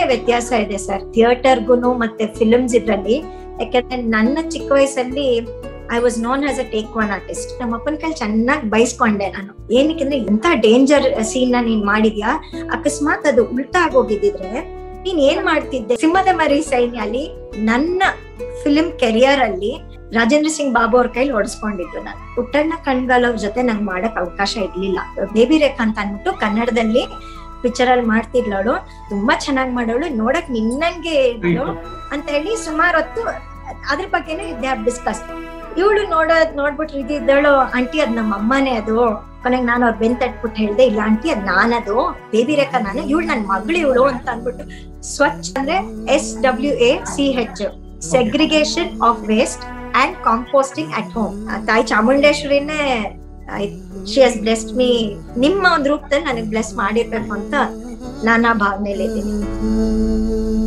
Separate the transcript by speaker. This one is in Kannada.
Speaker 1: ತುಂಬಾನೇ ವ್ಯತ್ಯಾಸ ಇದೆ ಸರ್ ಥಿಯೇಟರ್ಗುನು ಮತ್ತೆ ಫಿಲ್ಮ್ಸ್ ಇದ್ರಲ್ಲಿ ಯಾಕಂದ್ರೆ ನನ್ನ ಚಿಕ್ಕ ವಯಸ್ಸಲ್ಲಿ I was known as a take one artist ನಮ್ಮ ಅಪ್ಪನ ಕೈಲಿ ಚೆನ್ನಾಗಿ ಬೈಸ್ಕೊಂಡೆ ನಾನು ಏನಕ್ಕೆ ಇಂತ ಡೇಂಜರ್ ಸೀನ್ ನೀನ್ ಮಾಡಿದ್ಯಾ ಅಕಸ್ಮಾತ್ ಅದು ಉಲ್ಟಾ ಆಗೋಗಿದ್ರೆ ನೀನ್ ಏನ್ ಮಾಡ್ತಿದ್ದೆ ಸಿಂಹದ ಮರಿ ಸೈನ್ಯಲ್ಲಿ ನನ್ನ ಫಿಲ್ಮ್ ಕೆರಿಯರ್ ಅಲ್ಲಿ ರಾಜೇಂದ್ರ ಸಿಂಗ್ ಬಾಬು ಅವ್ರ ಕೈಲಿ ಹೊಡ್ಸ್ಕೊಂಡಿದ್ದು ನಾನು ಪುಟ್ಟಣ್ಣ ಕಣ್ಗಾಲ್ ಅವ್ರ ಜೊತೆ ನಂಗೆ ಮಾಡಕ್ ಅವಕಾಶ ಇರ್ಲಿಲ್ಲ ಬೇಬಿ ರೇಖಾ ಅಂತ ಅಂದ್ಬಿಟ್ಟು ಕನ್ನಡದಲ್ಲಿ ಪಿಕ್ಚರ್ ಅಲ್ಲಿ ಮಾಡ್ತಿದ್ಲವಳು ತುಂಬಾ ಚೆನ್ನಾಗಿ ಮಾಡೋಳು ನೋಡಕ್ ನಿನ್ನಂಗೆ ಇದ್ಲು ಅಂತ ಹೇಳಿ ಸುಮಾರು ಹೊತ್ತು ಅದ್ರ ಬಗ್ಗೆನೇ ದೇ ಹ್ಯಾವ್ ಡಿಸ್ಕಸ್ ಇವಳು ನೋಡೋದ್ ನೋಡ್ಬಿಟ್ರೆ ಇದ್ದಿದ್ದಳು ಆಂಟಿ ಅದ್ ನಮ್ಮ ಅಮ್ಮನೇ ಅದು ಕೊನೆಗೆ ನಾನು ಅವ್ರ ಬೆನ್ ತಟ್ಬಿಟ್ಟು ಹೇಳ್ದೆ ಇಲ್ಲ ಆಂಟಿ ಅದ್ ನಾನದು ಬೇಬಿ ರೇಖಾ ನಾನು ಇವಳು ನನ್ ಮಗಳು ಇವಳು ಅಂತ ಅಂದ್ಬಿಟ್ಟು ಸ್ವಚ್ಛ ಅಂದ್ರೆ S W A C H segregation of waste and composting at home ತಾಯಿ ಚಾಮುಂಡೇಶ್ವರಿನೇ ಶಿ ಹಸ್ ಬ್ಲೆಸ್ಡ್ ಮೀ ನಿಮ್ಮ ಒಂದು ರೂಪದಲ್ಲಿ ನನಗೆ ಬ್ಲೆಸ್ ಮಾಡಿರ್ಬೇಕು ಅಂತ ನಾನು ಆ ಭಾವನೆಯಲ್ಲಿ ಇದ್ದೀನಿ